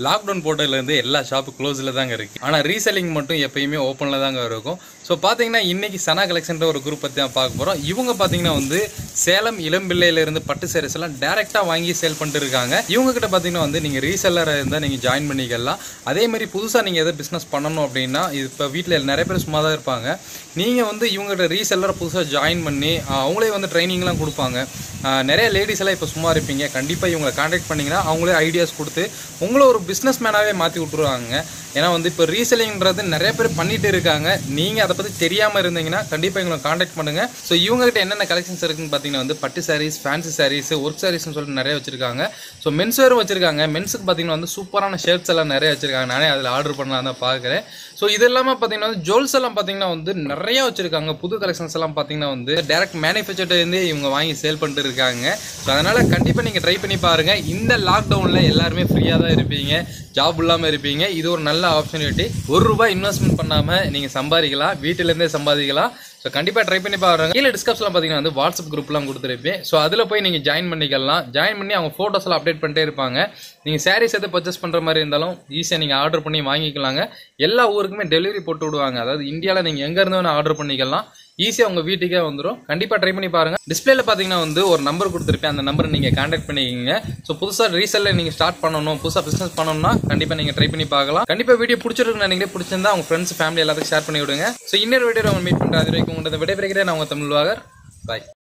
lockdown போட்டதுலேருந்து எல்லா shop க்ளோஸில் தாங்க இருக்குது ஆனால் ரீசெல்லிங் மட்டும் எப்பயுமே ஓப்பனில் தாங்க இருக்கும் ஸோ பார்த்தீங்கன்னா இன்னைக்கு சனா கலெக்ஷன்ற ஒரு குரூப் பற்றி தான் பார்க்க போகிறோம் இவங்க பார்த்தீங்கன்னா வந்து சேலம் இளம்பிள்ளையிலேருந்து பட்டு sarees எல்லாம் டேரெக்டாக வாங்கி சேல் பண்ணிட்டு இருக்காங்க இவங்க கிட்ட பார்த்தீங்கன்னா வந்து நீங்கள் ரீசெல்லராக இருந்தால் நீங்கள் ஜாயின் பண்ணிக்கலாம் அதே மாதிரி புதுசாக நீங்கள் எதாவது பிஸ்னஸ் பண்ணணும் அப்படின்னா இது இப்போ வீட்டில் நிறைய பேர் சும்மா தான் இருப்பாங்க நீங்கள் வந்து இவங்ககிட்ட ரீசெல்லரை புதுசாக ஜாயின் பண்ணி ஆஹ், அவங்களே வந்து ட்ரைனிங்லாம் கொடுப்பாங்க ஆஹ், நிறைய லேடிஸ் எல்லாம் இப்போ சும்மா இருப்பீங்க கண்டிப்பாக இவங்களை காண்டாக்ட் பண்ணிங்கன்னா அவங்களே ஐடியாஸ் கொடுத்து உங்களை ஒரு பிஸ்னஸ் மேனாகவே மாற்றி விட்ருவாங்க ஏன்னா வந்து இப்போ ரீசெல்லிங்கிறது நிறைய பேர் பண்ணிட்டு இருக்காங்க நீங்கள் அதை பற்றி தெரியாமல் இருந்தீங்கன்னா கண்டிப்பாக எங்களை காண்டாக்ட் பண்ணுங்கள் ஸோ இவங்ககிட்ட என்னென்ன கலெக்ஷன்ஸ் இருக்குன்னு பார்த்தீங்கன்னா வந்து பட்டு சாரீஸ் ஃபேன்சி சாரீஸ் ஒர்க் சாரீஸ்னு சொல்லிட்டு நிறைய வச்சிருக்காங்க ஸோ மென்ஸ் வேரும் வச்சிருக்காங்க மென்ஸுக்கு பார்த்தீங்கன்னா வந்து சூப்பரான ஷர்ட்ஸ் எல்லாம் நிறைய வச்சிருக்காங்க நானே அதில் ஆர்டர் பண்ணலாம் தான் பார்க்குறேன் ஸோ இது இல்லாமல் பார்த்தீங்கன்னா வந்து ஜுவல்ஸ் எல்லாம் பார்த்தீங்கன்னா வந்து நிறைய வச்சிருக்காங்க புது கலெக்ஷன்ஸ் எல்லாம் பார்த்தீங்கன்னா வந்து டேரக்ட் மேனுஃபேக்சர்லேருந்தே இவங்க வாங்கி சேல் பண்ணிட்டு இருக்காங்க ஸோ அதனால் கண்டிப்பாக நீங்கள் ட்ரை பண்ணி பாருங்கள் இந்த லாக்டவுனில் எல்லாருமே ஃப்ரீயாக தான் இருப்பீங்க ஜாப் இல்லாமல் இருப்பீங்க இது ஒரு நல்ல ஆப்பர்ச்சுனிட்டி ஒரு ரூபாய் இன்வெஸ்ட்மெண்ட் பண்ணாமல் நீங்கள் சம்பாதிக்கலாம் வீட்டிலேருந்தே சம்பாதிக்கலாம் ஸோ கண்டிப்பாக ட்ரை பண்ணி பாருங்க கீழே டிஸ்கப்ஸ்லாம் பார்த்தீங்கன்னா வந்து வாட்ஸ்அப் குரூப்லாம் கொடுத்துருப்பேன் ஸோ அதில் போய் நீங்கள் ஜாயின் பண்ணிக்கலாம் ஜாயின் பண்ணி அவங்க ஃபோட்டோஸ்லாம் அப்டேட் பண்ணிட்டே இருப்பாங்க நீங்கள் சாரீஸ் எது பர்ச்சேஸ் பண்ணுற மாதிரி இருந்தாலும் ஈஸியாக நீங்கள் ஆர்டர் பண்ணி வாங்கிக்கலாங்க எல்லா ஊருக்குமே டெலிவரி போட்டு விடுவாங்க அதாவது இந்தியாவில் நீங்கள் எங்கே இருந்து வேணால் ஆர்டர் பண்ணிக்கலாம் ஈஸியாக உங்கள் வீட்டுக்கே வந்துடும் கண்டிப்பாக ட்ரை பண்ணி பாருங்க டிஸ்பிளேல பார்த்தீங்கன்னா வந்து ஒரு நம்பர் கொடுத்துருப்பேன் அந்த நம்பரை நீங்கள் கான்டாக்ட் பண்ணிக்கோங்க ஸோ புதுசாக ரீசெல்ல நீங்கள் ஸ்டார்ட் பண்ணணும் புதுசாக பிஸ்னஸ் பண்ணணும்னா கண்டிப்பாக நீங்கள் ட்ரை பண்ணி பார்க்கலாம் கண்டிப்பாக வீடியோ பிடிச்சிருக்குன்னு நினைக்கிறேன் பிடிச்சிருந்தா உங்கள் ஃப்ரெண்ட்ஸ் ஃபேமிலி எல்லாத்துக்கும் ஷேர் பண்ணி விடுங்க ஸோ இன்னொரு வீடியோ மீட் பண்ணுறது அது வரைக்கும் உங்களோட விடைபெறுகிறேன் நான் உங்கள் தமிழ் வாகர் பாய்